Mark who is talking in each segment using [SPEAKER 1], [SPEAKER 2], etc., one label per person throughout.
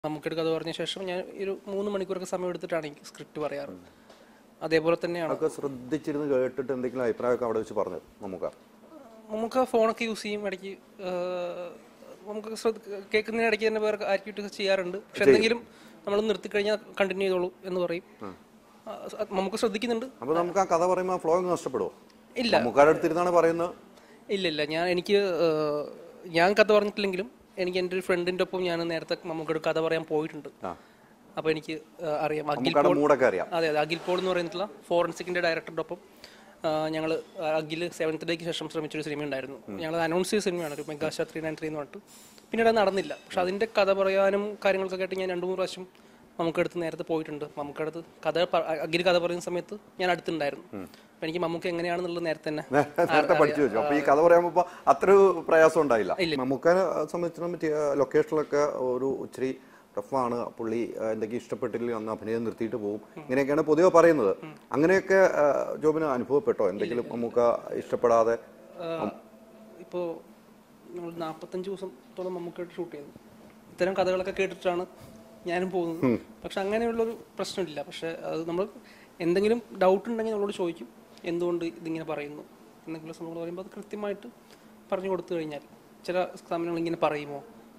[SPEAKER 1] നമുക്കൊരു കഥ പറഞ്ഞ ശേഷം ഞാൻ ഒരു മൂന്ന് മണിക്കൂറൊക്കെ സമയം എടുത്തിട്ടാണ് എനിക്ക് സ്ക്രിപ്റ്റ് പറയാറ് അതേപോലെ തന്നെയാണ്
[SPEAKER 2] അതൊക്കെ ശ്രദ്ധിച്ചിരുന്ന് കേട്ടിട്ട് എന്തെങ്കിലും അഭിപ്രായമൊക്കെ അവിടെ വെച്ച് പറഞ്ഞു നമുക്ക്
[SPEAKER 1] നമുക്ക് ഫോണൊക്കെ യൂസ് ചെയ്യും ഇടയ്ക്ക് ആഹ്, നമുക്ക് ശ്രദ്ധ- കേൾക്കുന്നതിന് ഇടയ്ക്ക് തന്നെ വേറെ ആക്ടിവിറ്റീസ് ചെയ്യാറുണ്ട് പക്ഷെ എന്തെങ്കിലും നമ്മൾ നിർത്തിക്കഴിഞ്ഞാൽ കണ്ടിന്യൂ ചെയ്തോളൂ എന്ന് പറയും ആ, അത് നമുക്ക് ശ്രദ്ധിക്കുന്നുണ്ട്
[SPEAKER 2] അപ്പൊ നമുക്ക് ആ കഥ പറയുമ്പോൾ ഫ്ലോ അങ്ങ് നഷ്ടപ്പെടുമോ
[SPEAKER 1] ഇല്ല
[SPEAKER 2] നമുക്കാരുടെ അടുത്തിരുന്നാണ് പറയുന്നത്
[SPEAKER 1] ഇല്ല ഇല്ല ഞാൻ എനിക്ക് ആഹ്, ഞാൻ കഥ പറഞ്ഞിട്ടില്ലെങ്കിലും എനിക്ക് എൻ്റെ ഒരു ഫ്രണ്ടിൻ്റെ ഒപ്പം ഞാൻ നേരത്തെ നമുക്കൊരു കഥ പറയാൻ പോയിട്ടുണ്ട്
[SPEAKER 2] ആ
[SPEAKER 1] അപ്പോൾ എനിക്ക് ആഹ്, അറിയാം അഖിൽ
[SPEAKER 2] നമുക്കവിടെ മൂടൊക്കെ അറിയാം
[SPEAKER 1] അതെ അതെ അഖിൽ പോൾ എന്ന് പറയുന്നിട്ടുള്ള ഫോറൻസിക്കിന്റെ ഡയറക്ടറുടെ ഒപ്പം ഞങ്ങൾ അഖിൽ സെവൻത്ത് ഡേക്ക് ശേഷം ശ്രമിച്ചൊരു സിനിമ ഉണ്ടായിരുന്നു ഞങ്ങൾ അനൗൺസ് ചെയ്ത സിനിമയാണ് ഒരു മെഗാസ്റ്റാർ ത്രീ നയൻ ത്രീ എന്ന് പറഞ്ഞിട്ട് പിന്നീട് അത് നടന്നില്ല പക്ഷെ അതിന്റെ കഥ പറയാനും കാര്യങ്ങളൊക്കെ ആയിട്ട് ഞാൻ രണ്ട് മൂന്ന് പ്രാവശ്യം മമ്മൂക്കടുത്ത് നേരത്തെ പോയിട്ടുണ്ട് മമ്മൂക്കടുത്ത് കഥ പ- അഖിൽ കഥ പറയുന്ന സമയത്ത് ഞാൻ അടുത്തുണ്ടായിരുന്നു അപ്പൊ എനിക്ക് മമ്മൂക്ക എങ്ങനെയാണെന്നുള്ളത് നേരത്തെ തന്നെ
[SPEAKER 2] നേരത്തെ പഠിച്ചു വെച്ചു അപ്പൊ ഈ കഥ പറയുമ്പോ അത്ര ഒരു പ്രയാസം ഉണ്ടായില്ല നമുക്കാനെ സംബന്ധിച്ചിടത്തോളം ലൊക്കേഷനിലൊക്കെ ഒരു ഇച്ചിരി ടഫാണ് പുള്ളി ആ, എന്തൊക്കെ ഇഷ്ടപ്പെട്ടില്ല അന്ന് അഭിനയം നിർത്തിയിട്ട് പോകും ഇങ്ങനെയൊക്കെയാണ് പൊതുവെ പറയുന്നത് അങ്ങനെയൊക്കെ ആ, ജോബിന് അനുഭവപ്പെട്ടോ എന്തെങ്കിലും നമുക്ക് ഇഷ്ടപ്പെടാതെ
[SPEAKER 1] ഇപ്പോൾ നമ്മൾ നാൽപ്പത്തഞ്ച് ദിവസത്തോളം മമ്മൂക്കായിട്ട് ഷൂട്ട് ചെയ്തു ഇത്തരം കഥകളൊക്കെ കേട്ടിട്ടാണ് ഞാനും പോകുന്നത് പക്ഷെ അങ്ങനെയുള്ളൊരു പ്രശ്നമില്ല പക്ഷെ അത് നമ്മൾ എന്തെങ്കിലും ഡൗട്ട് ഉണ്ടെങ്കിൽ നമ്മളോട് ചോദിക്കും എന്തുകൊണ്ട് ഇതിങ്ങനെ പറയുന്നു എന്തെങ്കിലും സംഭവങ്ങൾ പറയുമ്പോൾ അത് കൃത്യമായിട്ട് പറഞ്ഞു കൊടുത്തു കഴിഞ്ഞാൽ ചില സമയങ്ങൾ ഇങ്ങനെ പറയുമോ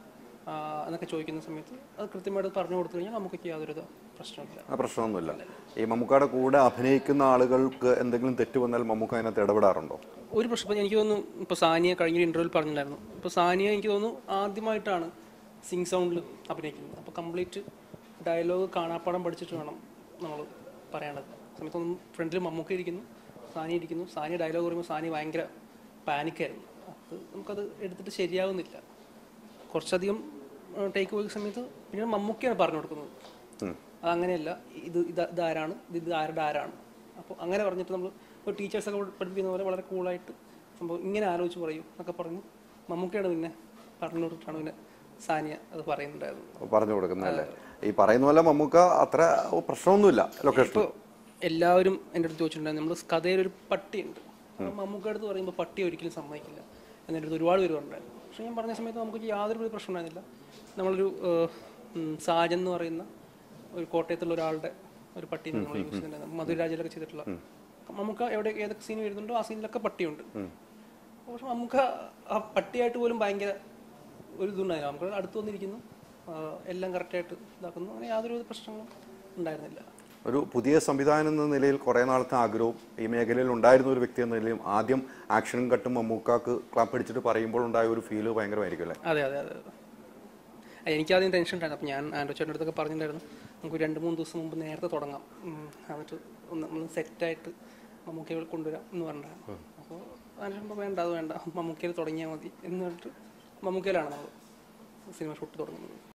[SPEAKER 1] ആ, എന്നൊക്കെ ചോദിക്കുന്ന സമയത്ത് അത് കൃത്യമായിട്ട് പറഞ്ഞു കൊടുത്തു കഴിഞ്ഞാൽ നമുക്ക് യാതൊരു ഇത് പ്രശ്നമില്ല
[SPEAKER 2] ആ പ്രശ്നമൊന്നുമില്ല ഈ മമ്മൂക്കയുടെ കൂടെ അഭിനയിക്കുന്ന ആളുകൾക്ക് എന്തെങ്കിലും തെറ്റ് വന്നാൽ മമ്മൂക്ക അതിനകത്ത് ഇടപെടാറുണ്ടോ
[SPEAKER 1] ഒരു പ്രശ്നം ഇപ്പൊ എനിക്ക് തോന്നുന്നു ഇപ്പോൾ സാനിയ കഴിഞ്ഞൊരു ഇന്റർവ്യൂവിൽ പറഞ്ഞിട്ടുണ്ടായിരുന്നു ഇപ്പോൾ സാനിയ എനിക്ക് തോന്നുന്നു ആദ്യമായിട്ടാണ് സിംഗ് സൗണ്ടിൽ അഭിനയിക്കുന്നത് അപ്പോൾ കംപ്ലീറ്റ് ഡയലോഗ് കാണാപ്പാടം പഠിച്ചിട്ട് വേണം നമ്മൾ പറയേണ്ടത് സമയത്തൊന്നും ഫ്രണ്ടിൽ മമ്മൂക്ക ഇരിക്കുന്നു സാനി ഇരിക്കുന്നു സാനിയ ഡയലോഗ് പറയുമ്പോൾ സാനി ഭയങ്കര പാനിക്കായിരുന്നു അത് നമുക്കത് എടുത്തിട്ട് ശരിയാവുന്നില്ല കുറച്ചധികം ടേക്ക് പോയ സമയത്ത് പിന്നീട് മമ്മൂക്കയാണ് പറഞ്ഞു കൊടുക്കുന്നത് അതങ്ങനെയല്ല ഇത് ഇത് ഇതാരാണ് ഇത് ഇത് ആരുടെ ആരാണ് അപ്പോൾ അങ്ങനെ പറഞ്ഞിട്ട് നമ്മൾ ഇപ്പോൾ ടീച്ചേഴ്സൊക്കെ പഠിപ്പിക്കുന്ന പോലെ വളരെ കൂളായിട്ട് സംഭവം ഇങ്ങനെ ആലോചിച്ച് പറയൂ എന്നൊക്കെ പറഞ്ഞ് മമ്മൂക്കയാണ് പിന്നെ പറഞ്ഞു കൊടുത്തിട്ടാണ് പിന്നെ സാനിയ അത് പറയുന്നുണ്ടായിരുന്നു
[SPEAKER 2] പറഞ്ഞു കൊടുക്കുന്നതല്ലേ ഈ പറയുന്ന പോലെ മമ്മൂക്ക അത്ര പ്രശ്നമൊന്നുമില്ല ലൊക്കേഷൻ
[SPEAKER 1] ഇപ്പോൾ എല്ലാവരും എൻ്റെ അടുത്ത് ചോദിച്ചിട്ടുണ്ടായിരുന്നു നമ്മൾ കഥയിൽ ഒരു പട്ടിയുണ്ട് അപ്പോൾ മമ്മൂക്ക അടുത്ത് പറയുമ്പോൾ പട്ടി ഒരിക്കലും സമ്മതിക്കില്ല എൻ്റെ അടുത്ത് ഒരുപാട് പേര് പറഞ്ഞിട്ടുണ്ടായിരുന്നു പക്ഷേ ഞാൻ പറഞ്ഞ സമയത്ത് നമുക്ക് യാതൊരു ഒരു പ്രശ്നം ഉണ്ടായിരുന്നില്ല നമ്മളൊരു ഏഹ്, ഉം, സാജൻ എന്ന് പറയുന്ന ഒരു കോട്ടയത്തുള്ള ഒരാളുടെ ഒരു പട്ടി നമ്മൾ യൂസ് ചെയ്യുന്നുണ്ടായിരുന്നു മധുരാജിലൊക്കെ ചെയ്തിട്ടുള്ള മമ്മൂക്ക എവിടെ ഏതൊക്കെ സീൻ വരുന്നുണ്ടോ ആ സീനിലൊക്കെ പട്ടിയുണ്ട് പക്ഷെ നമുക്ക് ആ പട്ടിയായിട്ട് പോലും ഭയങ്കര ഒരു ഇതുണ്ടായിരുന്നു നമുക്ക് അടുത്ത് വന്നിരിക്കുന്നു ആ, എല്ലാം കറക്റ്റായിട്ട് ഇതാക്കുന്നു അങ്ങനെ യാതൊരു പ്രശ്നങ്ങളും ഉണ്ടായിരുന്നില്ല
[SPEAKER 2] ഒരു പുതിയ സംവിധാനം എന്ന നിലയിൽ കുറേ നാളത്തെ ആഗ്രഹവും ഈ മേഖലയിൽ ഉണ്ടായിരുന്ന ഒരു വ്യക്തി എന്ന നിലയിലും ആദ്യം ആക്ഷനും കട്ടും മമ്മൂക്കാക്ക് ക്ലാപ്പ് അടിച്ചിട്ട് പറയുമ്പോൾ ഉണ്ടായ ഒരു ഫീല് ഭയങ്കരമായിരിക്കും അല്ലേ
[SPEAKER 1] അതെ അതെ അതെ അതെ. എനിക്കാദ്യം ടെൻഷൻ ഉണ്ടായിരുന്നു അപ്പം ഞാൻ ആൻഡ്രോ ചേട്ടൻ്റെ അടുത്തൊക്കെ പറഞ്ഞിട്ടുണ്ടായിരുന്നു നമുക്ക് രണ്ട് മൂന്ന് ദിവസം മുമ്പ് നേരത്തെ തുടങ്ങാം ഉം, എന്നിട്ട് ഒന്ന് നമ്മൾ സെറ്റായിട്ട് മമ്മൂക്കയിൽ കൊണ്ടുവരാം എന്ന് പറഞ്ഞിട്ടുണ്ടായിരുന്നു അപ്പോൾ ആൻഡ്രോ വേണ്ട അത് വേണ്ട മമ്മൂക്കയിൽ തുടങ്ങിയാൽ മതി എന്ന് പറഞ്ഞിട്ട് മമ്മൂക്കയിലാണ് നമ്മൾ സിനിമ ഷൂട്ട് തുടങ്ങുന്നത്